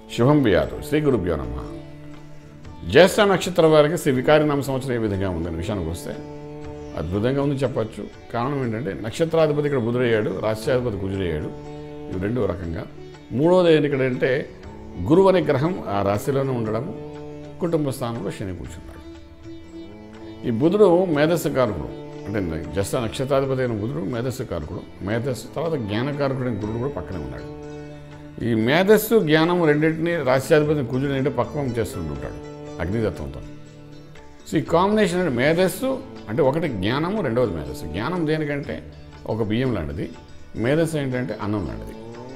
శుభం బియాదు శ్రీ గురుభ్యో నమ జ్యేష్ఠ నక్షత్ర వారికి శ్రీ వికారినామ సంవత్సరం ఏ విధంగా ఉందనే విషయానికి వస్తే అద్భుతంగా ఉంది చెప్పచ్చు కారణం ఏంటంటే నక్షత్రాధిపతి ఇక్కడ బుధుడయ్యాడు రాష్ట్రాధిపతి కుజుడయ్యాడు ఇవి రెండు రకంగా మూడోది ఏంటి ఇక్కడ అంటే గురువు అనే గ్రహం ఆ రాశిలోనే ఉండడము కుటుంబ స్థానంలో శని కూర్చున్నాడు ఈ బుధుడు మేధస్సు కారకుడు అంటే జస్ట నక్షత్రాధిపతి అయిన బుధుడు మేధస్సు కారకుడు మేధస్సు తర్వాత జ్ఞానకారకుడైన గురుడు కూడా పక్కనే ఉన్నాడు ఈ మేధస్సు జ్ఞానం రెండింటినీ రాష్ట్రాధిపతి కుజుడు అంటే పక్వం చేస్తుంటాడు అగ్నితత్వంతో సో ఈ కాంబినేషన్ అంటే మేధస్సు అంటే ఒకటి జ్ఞానము రెండవది మేధస్సు జ్ఞానం దేనికంటే ఒక బియ్యం లాంటిది మేధస్సు ఏంటంటే అన్నం లాంటిది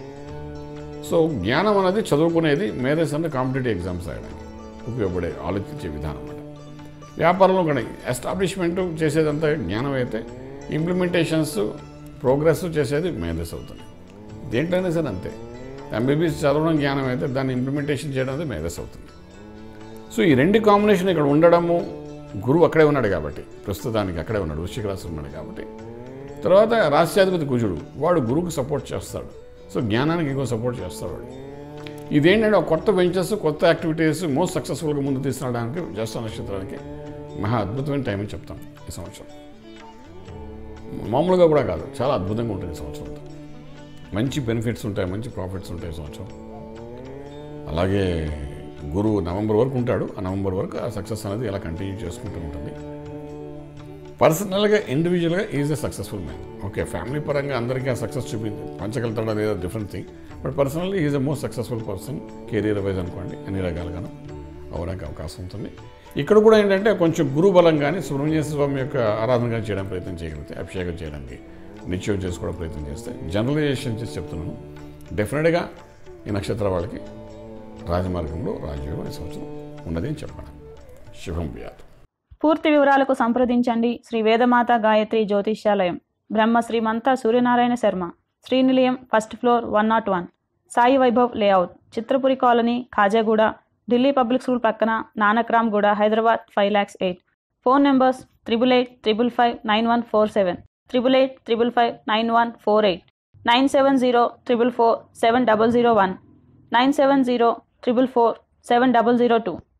సో జ్ఞానం అనేది చదువుకునేది మేధస్సు అంటే కాంపిటేటివ్ ఎగ్జామ్స్ రాయడానికి ఉపయోగపడే ఆలోచించే విధానం అన్నమాట వ్యాపారంలో కూడా ఎస్టాబ్లిష్మెంట్ చేసేదంతా జ్ఞానం అయితే ఇంప్లిమెంటేషన్స్ ప్రోగ్రెస్ చేసేది మేధస్సు అవుతుంది దేంట్లోనే సరే అంతే ఎంబీబీఎస్ చదవడం జ్ఞానం అయితే దాన్ని ఇంప్లిమెంటేషన్ చేయడం అనేది మేధస్సు అవుతుంది సో ఈ రెండు కాంబినేషన్ ఇక్కడ ఉండడము గురువు అక్కడే ఉన్నాడు కాబట్టి ప్రస్తుతానికి అక్కడే ఉన్నాడు వృశ్చిక రాశి ఉన్నాడు కాబట్టి తర్వాత రాష్ట్రాధిపతి కుజుడు వాడు గురువుకు సపోర్ట్ చేస్తాడు సో జ్ఞానానికి ఇంకో సపోర్ట్ చేస్తాడు వాడు ఇదేంటంటే ఒక కొత్త వెంచర్స్ కొత్త యాక్టివిటీస్ మోస్ట్ సక్సెస్ఫుల్గా ముందు తీసుకురావడానికి జ్యేష్ఠ నక్షత్రానికి మహా అద్భుతమైన టైం అని చెప్తాం ఈ సంవత్సరం మామూలుగా కూడా కాదు చాలా అద్భుతంగా ఉంటుంది ఈ సంవత్సరం అంతా. మంచి బెనిఫిట్స్ ఉంటాయి మంచి ప్రాఫిట్స్ ఉంటాయి ఈ సంవత్సరం అలాగే గురువు నవంబర్ వరకు ఉంటాడు ఆ నవంబర్ వరకు ఆ సక్సెస్ అనేది ఇలా కంటిన్యూ చేసుకుంటూ ఉంటుంది పర్సనల్గా ఇండివిజువల్గా is a successful man okay family పరంగా అందరికీ ఆ సక్సెస్ చూపింది పంచగలుగుతాడా లేదా different thing but personally is a most successful person career wise అనుకోండి అన్ని రకాలుగాను అవడానికి అవకాశం ఉంటుంది ఇక్కడ కూడా ఏంటంటే కొంచెం గురు బలం కానీ సుబ్రహ్మణ్య స్వామి యొక్క ఆరాధన కానీ చేయడానికి ప్రయత్నం చేయగలిగితే అభిషేకం చేయడానికి నిత్యం చేసుకోవడం ప్రయత్నం చేస్తే జనరలైజేషన్ చేసి చెప్తున్నాను డెఫినెట్గా ఈ నక్షత్ర వాళ్ళకి రాజమార్గంలో రాజయోగం ఈ సంవత్సరం ఉన్నది అని చెప్పాను శుభం వ్యాధి పూర్తి వివరాలకు సంప్రదించండి శ్రీ వేదమాత గాయత్రి జ్యోతిష్యాలయం Brahma Srimantha Suryanarayana Sharma Srinilayam first floor one nought one Sai Vaibhav layout Chitrapuri colony Khajaguda Delhi public school పక్కన Nanakramguda Hyderabad five lakhs eight phone numbers triple eight triple five nine one four seven triple eight triple five nine one four eight nine seven zero triple four seven double zero one nine seven zero triple four seven double zero two